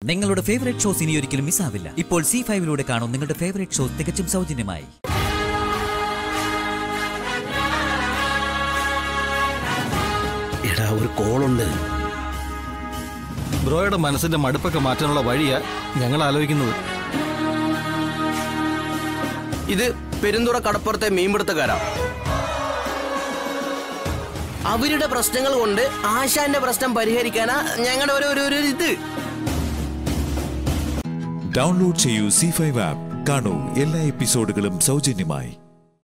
നിങ്ങളുടെ favourite shows ഇനി ഒരിക്കലും മിസ്സാവില്ല ഇപ്പോൾ സി ഫൈവിലൂടെ കാണും നിങ്ങളുടെ ഫേവറേറ്റ് ഷോസ് തികച്ചും സൗജന്യമായി എടാ ഒരു കോളുണ്ട് ബ്രോയുടെ മനസ്സിന്റെ മടുപ്പൊക്കെ മാറ്റാനുള്ള വഴിയാ ഞങ്ങൾ ആലോചിക്കുന്നത് ഇത് പെരുന്തുറ കടപ്പുറത്തെ മീൻപിടുത്തക്കാരാ അവരുടെ പ്രശ്നങ്ങൾ കൊണ്ട് ആശാന്റെ പ്രശ്നം പരിഹരിക്കാനാ ഞങ്ങളുടെ ഒരു ഒരു- ഒരു ഇത് ഡൗൺലോഡ് ചെയ്യൂ സി ഫൈവ് ആപ്പ് കാണൂ എല്ലാ എപ്പിസോഡുകളും സൗജന്യമായി